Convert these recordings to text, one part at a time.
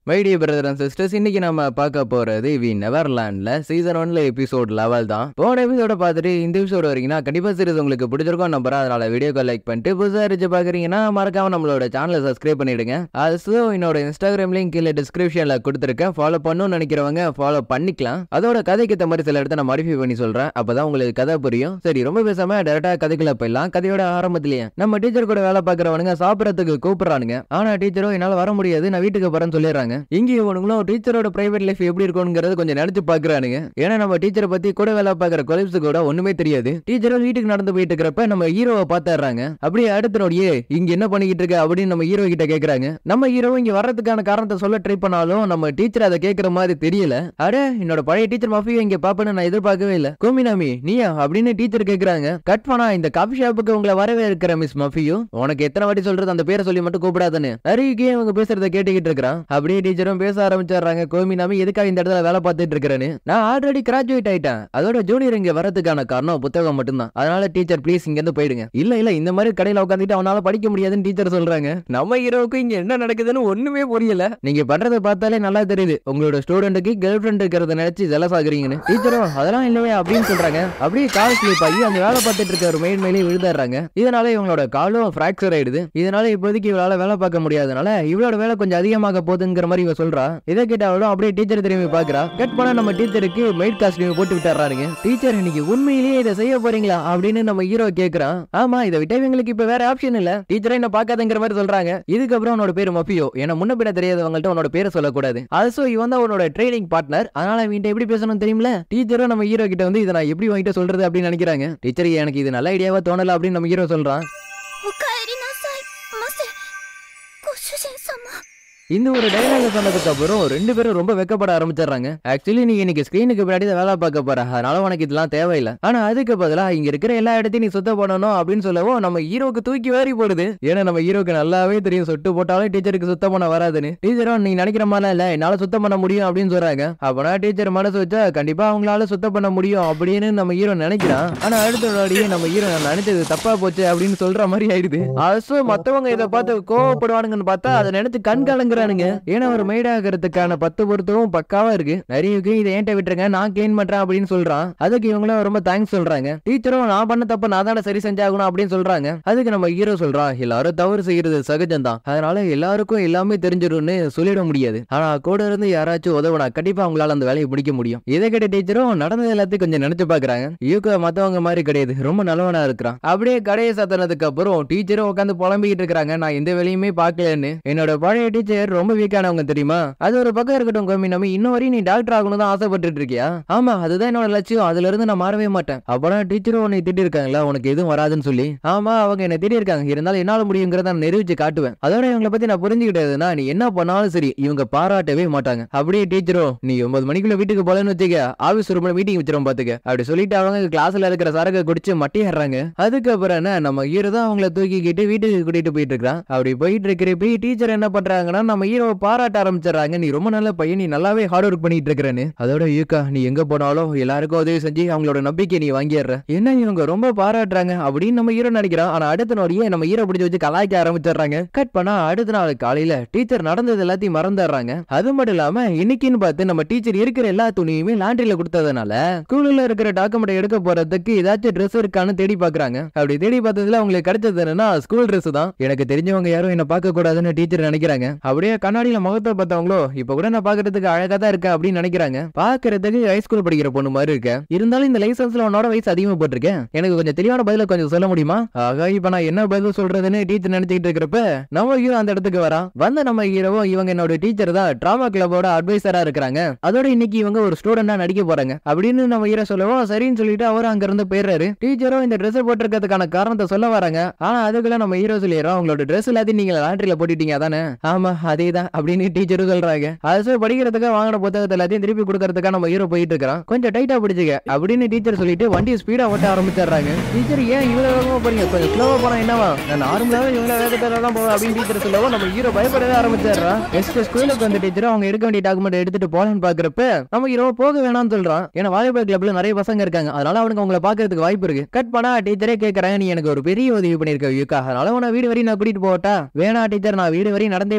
my dear brother and sisters இன்னைக்கு நம்ம பார்க்க போறது வி நெவர்லாண்ட்ல சீசன் ஒன்ல எபிசோட் லெவல் தான் போன எபிசோட பார்த்துட்டு இந்த எபிசோட் வரீங்கன்னா கண்டிப்பா சீரிஸ் உங்களுக்கு பிடிச்சிருக்கும் நம்புறேன் அதனால வீடியோக்கு லைக் பண்ணிட்டு புதுசாக இருந்துச்சு பாக்குறீங்கன்னா மறக்காம நம்மளோட சேனலை சப்ஸ்கிரைப் பண்ணிடுங்க அது என்னோட இன்ஸ்டாகிராம் லிங்க் கீழே டிஸ்கிரிப்ஷன்ல கொடுத்துருக்கேன் ஃபாலோ பண்ணணும்னு நினைக்கிறவங்க ஃபாலோ பண்ணிக்கலாம் அதோட கதைக்கு ஏற்ற மாதிரி சில இடத்த நான் மாடிஃபை பண்ணி சொல்றேன் அப்பதான் உங்களுக்கு கதை புரியும் சரி ரொம்ப பேசாம டேரக்டா கதைக்குள்ள போயிடலாம் கதையோட ஆரம்பத்திலேயே நம்ம டீச்சர் கூட வேலை பார்க்கறவனுங்க சாப்பிடறதுக்கு கூப்பிடுறானுங்க ஆனா டீச்சரும் என்னால வர முடியாது நான் வீட்டுக்கு போறேன்னு சொல்லிடுறாங்க இங்க இவனுங்களும் டீச்சரோட பிரைவேட் லைஃப் எப்படி இருக்கும்ங்கிறது கொஞ்சம் நினைச்சு பாக்குறானுங்க ஏன்னா நம்ம டீச்சரை பத்தி கூட வேலை பார்க்குற கொலிப்ஸ் கூட ஒண்ணுமே தெரியாது டீச்சரும் வீட்டுக்கு நடந்து போயிட்டு இருக்கிறப்ப நம்ம ஹீரோவை பார்த்துறாங்க அப்படியே அடுத்த நோடியே இங்க என்ன பண்ணிக்கிட்டு இருக்க அப்படின்னு நம்ம ஹீரோ கிட்ட கேக்குறாங்க நம்ம ஹீரோ இங்க வர்றதுக்கான காரணத்தை சொல்ல ட்ரை பண்ணாலும் நம்ம டீச்சர் அதை கேட்கற மாதிரி தெரியல அட என்னோட பழைய டீச்சர் மஃபியோ இங்க பாப்பேன்னு நான் எதிர்பார்க்கவே இல்ல கோமினாமி நீயா அப்படின்னு டீச்சர் கேக்குறாங்க கட் பண்ணா இந்த காஃபி ஷாப்புக்கு உங்களை வரவே இருக்கிற மிஸ் மஃபியோ உனக்கு எத்தனை வாட்டி சொல்றது அந்த பேரை சொல்லி மட்டும் கூப்பிடாதன்னு நிறைய அவங்க பேசுறத கேட்டுக்கிட்டு இருக்கிறான் அப்படியே டீச்சரும் பேச ஆரம்பிச்சிடுறாங்க கோமினாமி எதுக்காக இந்த இடத்துல வேலை பார்த்துட்டு இருக்கிறேன்னு நான் ஆல்ரெடி கிராஜுவேட் ஆயிட்டேன் அதோட ஜூனியர் இங்க வரதுக்கான காரணம் புத்தகம் மட்டும்தான் அதனால டீச்சர் ப்ளீஸ் இங்க இருந்து போயிடுங்க இல்ல இல்ல இந்த மாதிரி கடையில உட்காந்துட்டு அவனால படிக்க முடியாதுன்னு டீச்சர் சொல்றாங்க நம்ம ஹீரோவுக்கு இங்க என்ன நடக்குதுன்னு ஒண்ணுமே புரியல நீங்க பண்றதை பார்த்தாலே நல்லா தெரியுது உங்களோட ஸ்டூடெண்ட்டுக்கு கேர்ள் ஃபிரெண்ட் இருக்கிறத நினைச்சு ஜெலஸ் ஆகுறீங்கன்னு டீச்சரும் அதெல்லாம் இல்லவே அப்படின்னு சொல்றாங்க அப்படியே கால் ஸ்லிப் ஆகி அந்த வேலை பார்த்துட்டு இருக்க ஒரு மெயின் மேலே விழுதாடுறாங்க இதனால இவங்களோட காலும் ஃபிராக்சர் ஆயிடுது இதனால இப்போதைக்கு இவளால வேலை பார்க்க முடியாதனால இவளோட வேலை கொஞ்சம் அதிகமாக போகுதுங்கிற மாதிரி இவ சொல்றா இதை கேட்ட அவளும் அப்படியே டீச்சர் திரும்பி பாக்குறா கட் பண்ண நம்ம டீச்சருக்கு மெய்ட் காஸ்டியூம் போட்டு விட்டுறாருங்க டீச்சர் இன்னைக்கு உண்மையிலேயே இதை செய்ய போறீங்களா அப்படின்னு நம்ம ஹீரோ கேக்குறான் ஆமா இதை விட்ட இவங்களுக்கு இப்ப வேற ஆப்ஷன் இல்ல டீச்சரை என்ன பார்க்காதங்கிற மாதிரி சொல்றாங்க இதுக்கப்புறம் உன்னோட பேரு மஃபியோ ஏன்னா முன்ன பின்ன தெரியாதவங்கள்ட்ட உன்னோட பேரை சொல்லக்கூடாது அது இவன் தான் உன்னோட ட்ரைனிங் பார்ட்னர் அதனால அவன்கிட்ட எப்படி பேசணும் தெரியுமில டீச்சரும் நம்ம ஹீரோ கிட்ட வந்து இதை நான் எப்படி வாங்கிட்டு சொல்றது அப்படின்னு நினைக்கிறாங்க டீச்சர் எனக்கு இது நல்ல ஐடியாவா தோணல அப்படின்னு நம்ம ஹீரோ சொல்றான் おかえりなさいませご主人様 இந்த ஒரு டைலாக சொன்னதுக்கு அப்புறம் ரெண்டு பேரும் ரொம்ப வெக்கப்பட ஆரம்பிச்சிடுறாங்க ஆக்சுவலி நீ இன்னைக்கு ஸ்கிரீனுக்கு பின்னாடி தான் வேலை பார்க்க போற அதனால உனக்கு இதெல்லாம் தேவையில்லை ஆனா அதுக்கு பதிலா இங்க இருக்கிற எல்லா இடத்தையும் நீ சுத்தம் பண்ணணும் அப்படின்னு சொல்லவும் நம்ம ஹீரோக்கு தூக்கி வாரி போடுது ஏன்னா நம்ம ஹீரோக்கு நல்லாவே தெரியும் சொட்டு போட்டாலும் டீச்சருக்கு சுத்தம் பண்ண வராதுன்னு டீச்சரும் நீ நினைக்கிற மாதிரி இல்ல என்னால சுத்தம் பண்ண முடியும் அப்படின்னு சொல்றாங்க அப்பனா டீச்சர் மனசு வச்சா கண்டிப்பா அவங்களால சுத்தம் பண்ண முடியும் அப்படின்னு நம்ம ஹீரோ நினைக்கிறான் ஆனா அடுத்த நாடியே நம்ம ஹீரோ நான் நினைச்சது தப்பா போச்சு அப்படின்னு சொல்ற மாதிரி ஆயிடுது அது மத்தவங்க இதை பார்த்து கோவப்படுவானுங்கன்னு பார்த்தா அதை நினைச்சு கண் கலங்குறானுங்க ஏன்னா ஒரு மெய்ட் ஆகிறதுக்கான பத்து பொருத்தமும் பக்காவா இருக்கு நிறையக்கு இதை ஏன்ட்ட விட்டுருங்க நான் கிளீன் பண்றேன் அப்படின்னு சொல்றான் அதுக்கு இவங்களும் ரொம்ப தேங்க்ஸ் சொல்றாங்க டீச்சரும் நான் பண்ண தப்ப நான் தானே சரி செஞ்சாகணும் அப்படின்னு சொல்றாங்க அதுக்கு நம்ம ஹீரோ சொல்றான் எல்லாரும் தவறு செய்யறது சகஜம்தான் அதனால எல்லாருக்கும் எல்லாமே தெரிஞ்சிடும்னு சொல்லிட முடியாது ஆனா கூட இருந்து யாராச்சும் உதவுனா கண்டிப்பா அவங்களால அந்த வேலையை முடிக்க முடியும் இதை கேட்ட டீச்சரும் நடந்தது எல்லாத்தையும் கொஞ்சம் நினைச்சு பாக்குறாங்க யூகோ மத்தவங்க மாதிரி கிடையாது ரொம்ப நல்லவனா இருக்கிறான் அப்படியே கடையை சாத்தினதுக்கு அப்புறம் டீச்சரும் உட்காந்து புலம்பிக்கிட்டு இருக்காங்க நான் எந்த வேலையுமே பார்க்கலன்னு என்னோட பழைய டீச்சர் ரொம்ப வீக்கானவங்க தெரியுமா அது ஒரு பக்கம் இருக்கட்டும் கோமி நம்ம இன்னும் வரையும் நீ டாக்டர் ஆகணும் தான் ஆசைப்பட்டுட்டு இருக்கியா ஆமா அதுதான் என்னோட லட்சியம் அதுல இருந்து நான் மாறவே மாட்டேன் அப்பதான் டீச்சரும் உன்னை திட்டி இருக்காங்களா உனக்கு எதுவும் வராதுன்னு சொல்லி ஆமா அவங்க என்ன திட்டி இருக்காங்க இருந்தாலும் என்னால முடியுங்கிறத நான் நிரூபிச்சு காட்டுவேன் அதோட இவங்களை பத்தி நான் புரிஞ்சுக்கிட்டதுன்னா நீ என்ன பண்ணாலும் சரி இவங்க பாராட்டவே மாட்டாங்க அப்படியே டீச்சரும் நீ ஒன்பது மணிக்குள்ள வீட்டுக்கு போலன்னு வச்சுக்க ஆபீஸ் ரூம்ல மீட்டிங் வச்சிரும் பாத்துக்க அப்படி சொல்லிட்டு அவங்க கிளாஸ்ல இருக்கிற சரக்கு குடிச்சு மட்டிடுறாங்க அதுக்கப்புறம் என்ன நம்ம ஹீரோ தான் அவங்கள தூக்கிக்கிட்டு வீட்டுக்கு கூட்டிட்டு போயிட்டு இருக்கான் அப்படி போயிட்டு இருக்கிறப்ப டீச்சர் என்ன பண்றாங்கன்னா நம்ம ஹீரோவை பாராட்ட ஆரம்பிச்சிடுறாங்க நீ ரொம்ப நல்ல பையன் நீ நல்லாவே ஹார்ட் ஒர்க் பண்ணிட்டு இருக்கிறேன்னு அதோட யூக்கா நீ எங்க போனாலும் எல்லாருக்கும் உதவி செஞ்சு அவங்களோட நம்பிக்கை நீ வாங்கிடுற என்ன இவங்க ரொம்ப பாராட்டுறாங்க அப்படின்னு நம்ம ஹீரோ நினைக்கிறான் ஆனா அடுத்த நோடியே நம்ம ஹீரோ பிடிச்சி வச்சு கலாய்க்க ஆரம்பிச்சிடுறாங்க கட் பண்ணா அடுத்த நாள் காலையில டீச்சர் நடந்தது எல்லாத்தையும் மறந்துடுறாங்க அது மட்டும் இல்லாம இன்னைக்குன்னு பார்த்து நம்ம டீச்சர் இருக்கிற எல்லா துணியுமே லாண்ட்ரியில கொடுத்ததுனால ஸ்கூல்ல இருக்கிற டாக்குமெண்ட் எடுக்க போறதுக்கு ஏதாச்சும் ட்ரெஸ் இருக்கான்னு தேடி பாக்குறாங்க அப்படி தேடி பார்த்ததுல அவங்களுக்கு கிடைச்சது என்னன்னா ஸ்கூல் Dress தான் எனக்கு தெரிஞ்சவங்க யாரும் என்ன பார்க்க கூடாதுன்னு டீச்சர் நினைக்கிறாங்க அப்படியே கண்ணாடியில முகத்தை பார்த்தவங்களோ இப்ப கூட நான் பாக்குறதுக்கு அழகா தான் இருக்கேன் அப்படின்னு நினைக்கிறாங்க பாக்குறதுக்கு ஹைஸ்கூல் படிக்கிற பொண்ணு மாதிரி இருக்க இருந்தாலும் இந்த லைசன்ஸ்ல உன்னோட வயசு அதிகமா போட்டிருக்கேன் எனக்கு கொஞ்சம் தெளிவான பதில கொஞ்சம் சொல்ல முடியுமா ஆகா இப்ப நான் என்ன பதில் சொல்றதுன்னு டீச்சர் நினைச்சிட்டு இருக்கிறப்ப நம்ம ஹீரோ அந்த இடத்துக்கு வரான் வந்த நம்ம ஹீரோவும் இவங்க என்னோட டீச்சர் தான் டிராமா கிளப்போட அட்வைசரா இருக்கிறாங்க அதோட இன்னைக்கு இவங்க ஒரு ஸ்டூடெண்டா நடிக்க போறாங்க அப்படின்னு நம்ம ஹீரோ சொல்லவும் சரின்னு சொல்லிட்டு அவர் அங்க இருந்து போயிடுறாரு டீச்சரும் இந்த ட்ரெஸ் போட்டிருக்கிறதுக்கான காரணத்தை சொல்ல வராங்க ஆனா அதுக்குள்ள நம்ம ஹீரோ சொல்லிடுறோம் உங்களோட ட்ரெஸ் எல்லாத்தையும் நீங்க லாண்ட்ரியில போட்டுட்டீங்க அதானே ஆமா அதேதான் அப்படின்னு டீச்சரும் சொல்றாங்க அது சொல்லி படிக்கிறதுக்காக வாங்கின புத்தகத்தை எல்லாத்தையும் திருப்பி கொடுக்கறதுக்காக நம்ம ஹீரோ போயிட்டு இருக்கிறான் கொஞ்சம் டைட்டா பிடிச்சுக்க அப்படின்னு டீச்சர் சொல்லிட்டு வண்டியை ஸ்பீடா ஓட்ட ஆரம்பிச்சிடுறாங்க டீச்சர் ஏன் இவ்வளவு வேகமா போறீங்க கொஞ்சம் ஸ்லோவா போனா என்னவா நான் நார்மலாவே இவ்வளவு வேகத்துல தான் போவேன் அப்படின்னு டீச்சர் சொல்லவும் நம்ம ஹீரோ பயப்படவே ஆரம்பிச்சிடுறான் நெக்ஸ்ட் ஸ்கூலுக்கு வந்து டீச்சர் அவங்க எடுக்க வேண்டிய டாக்குமெண்ட் எடுத்துட்டு போலான்னு பாக்குறப்ப நம்ம ஹீரோ போக வேணாம்னு சொல்றான் ஏன்னா வாலிபால் கிளப்ல நிறைய பசங்க இருக்காங்க அதனால அவனுக்கு அவங்கள பாக்குறதுக்கு வாய்ப்பு இருக்கு கட் பண்ணா டீச்சரே கேக்குறாங்க நீ எனக்கு ஒரு பெரிய உதவி பண்ணிருக்க யூக்கா அதனால உன வீடு வரையும் நான் கூட்டிட்டு போட்டா வேணா டீச்சர் நான் வீடு வரையும் நடந்தே போய்க்கிறேன்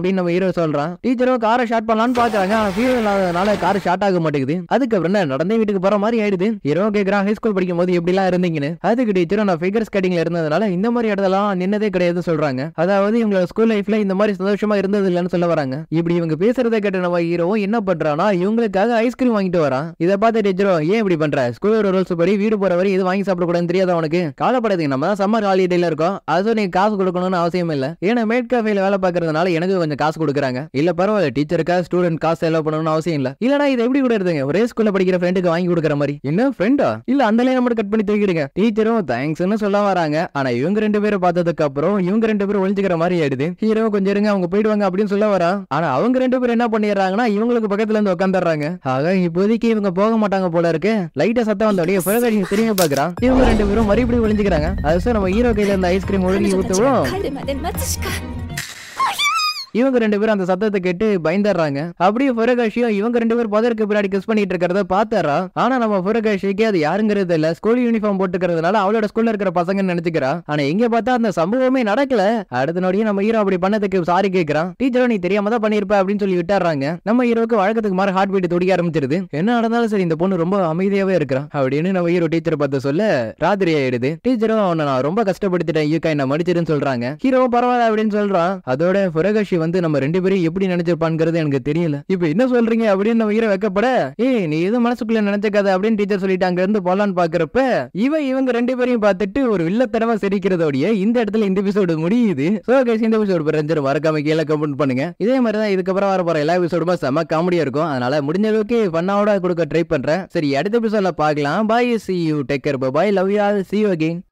அப்படின்னு நம்ம ஹீரோ சொல்றான் டீச்சரும் காரை ஷார்ட் பண்ணலாம்னு பாக்குறாங்க ஆனா ஃபீவர் இல்லாதனால கார் ஷார்ட் ஆக மாட்டேங்குது அதுக்கப்புறம் என்ன நடந்தே வீட்டுக்கு போற மாதிரி ஆயிடுது ஹீரோ கேக்குறான் ஹை ஸ்கூல் படிக்கும் போது எப்படிலாம் இருந்தீங்கன்னு அதுக்கு டீச்சரும் நான் ஃபிகர் ஸ்கேட்டிங்ல இருந்ததுனால இந்த மாதிரி இடத்தெல்லாம் நின்னதே கிடையாது சொல்றாங்க அதாவது இவங்க ஸ்கூல் லைஃப்ல இந்த மாதிரி சந்தோஷமா இருந்தது இல்லைன்னு சொல்ல வராங்க இப்படி இவங்க பேசுறதை கேட்ட நம்ம ஹீரோவும் என்ன பண்றானா இவங்களுக்காக ஐஸ்கிரீம் வாங்கிட்டு வரான் இதை பார்த்து டீச்சரும் ஏன் இப்படி பண்ற ஸ்கூல் ரூல்ஸ் படி வீடு போற வரை இது வாங்கி சாப்பிடக்கூடாதுன்னு தெரியாதா உனக்கு காலப்படாதீங்க நம்ம தான் சம்மர் ஹாலிடேல இருக்கோம் அதுவும் நீங்க காசு கொடுக்கணும்னு அவசியம் இல்ல ஏன்னா மேட் காஃபேல வேலை பார்க்கறதுனால எனக்கு கொஞ்சம் காசு கொடுக்குறாங்க இல்ல பரவாயில்ல டீச்சருக்கா ஸ்டூடெண்ட் காசு செலவு பண்ணணும்னு அவசியம் இல்ல இல்லனா இது எப்படி கூட இருந்துங்க ஒரே ஸ்கூல்ல படிக்கிற ஃப்ரெண்டுக்கு வாங்கி கொடுக்குற மாதிரி என்ன ஃப்ரெண்டா இல்ல அந்த லைன் மட்டும் கட் பண்ணி தூக்கிடுங்க டீச்சரும் தேங்க்ஸ்னு சொல்ல வராங்க ஆனா இவங்க ரெண்டு பேரும் பார்த்ததுக்கு அப்புறம் இவங்க ரெண்டு பேரும் ஒழிஞ்சுக்கிற மாதிரி ஆயிடுது ஹீரோ கொஞ்சம் இருங்க அவங்க போயிடுவாங்க அப்படின்னு சொல்ல வரா ஆனா அவங்க ரெண்டு பேரும் என்ன பண்ணிடுறாங்கன்னா இவங்களுக்கு பக்கத்துல இருந்து உட்காந்துறாங்க ஆக இப்போதைக்கு இவங்க போக மாட்டாங்க போல இருக்கு லைட்டா சத்தம் வந்தோடய பிறகு திரும்பி பாக்குறான் இவங்க ரெண்டு பேரும் மறுபடியும் ஒழிஞ்சுக்கிறாங்க அது சார் நம்ம ஹீரோ கையில இருந்த ஐஸ்கிரீம் ஒழுங்கி ஊத்துவோம் 帰るまで待つしか இவங்க ரெண்டு பேரும் அந்த சத்தத்தை கேட்டு பயந்துடுறாங்க அப்படியே புரகாஷியும் இவங்க ரெண்டு பேரும் புதருக்கு பின்னாடி கிஸ் பண்ணிட்டு இருக்கிறத பாத்துறா ஆனா நம்ம புரகாஷிக்கு அது யாருங்கிறது இல்ல ஸ்கூல் யூனிஃபார்ம் போட்டுக்கிறதுனால அவளோட ஸ்கூல்ல இருக்கிற பசங்கன்னு நினைச்சுக்கிறா ஆனா எங்க பார்த்தா அந்த சம்பவமே நடக்கல அடுத்த நொடியும் நம்ம ஹீரோ அப்படி பண்ணதுக்கு சாரி கேக்குறான் டீச்சரோ நீ தெரியாம தான் பண்ணிருப்ப அப்படின்னு சொல்லி விட்டுறாங்க நம்ம ஹீரோக்கு வழக்கத்துக்கு மாதிரி ஹார்ட் பீட் துடிக்க ஆரம்பிச்சிருது என்ன நடந்தாலும் சரி இந்த பொண்ணு ரொம்ப அமைதியாவே இருக்கிறான் அப்படின்னு நம்ம ஹீரோ டீச்சர் பார்த்து சொல்ல ராத்திரி ஆயிடுது டீச்சரும் அவனை நான் ரொம்ப கஷ்டப்படுத்திட்டேன் யூகா என்ன மடிச்சிருன்னு சொல்றாங்க ஹீரோ பரவாயில்ல அப்படின்னு சொல்றான் அதோட புரகாஷி வந்து நம்ம ரெண்டு பேரும் எப்படி நினைச்சிருப்பான்ங்கிறது எனக்கு தெரியல இப்போ என்ன சொல்றீங்க அப்படின்னு நம்ம ஹீரோ வைக்கப்பட ஏய் நீ எதுவும் மனசுக்குள்ள நினைச்சுக்காத அப்படின்னு டீச்சர் சொல்லிட்டு அங்க இருந்து போலான்னு பாக்குறப்ப இவ இவங்க ரெண்டு பேரையும் பார்த்துட்டு ஒரு வில்லத்தனமா சிரிக்கிறதோடைய இந்த இடத்துல இந்த எபிசோடு முடியுது சோ கைஸ் இந்த எபிசோடு பிரஞ்சர் மறக்காம கீழே கமெண்ட் பண்ணுங்க இதே மாதிரி தான் இதுக்கப்புறம் வர போற எல்லா எபிசோடுமா செம்ம காமெடியா இருக்கும் அதனால முடிஞ்ச அளவுக்கு பண்ணாவோட கொடுக்க ட்ரை பண்றேன் சரி அடுத்த எபிசோட்ல பார்க்கலாம் bye see you take care bye love you all see you again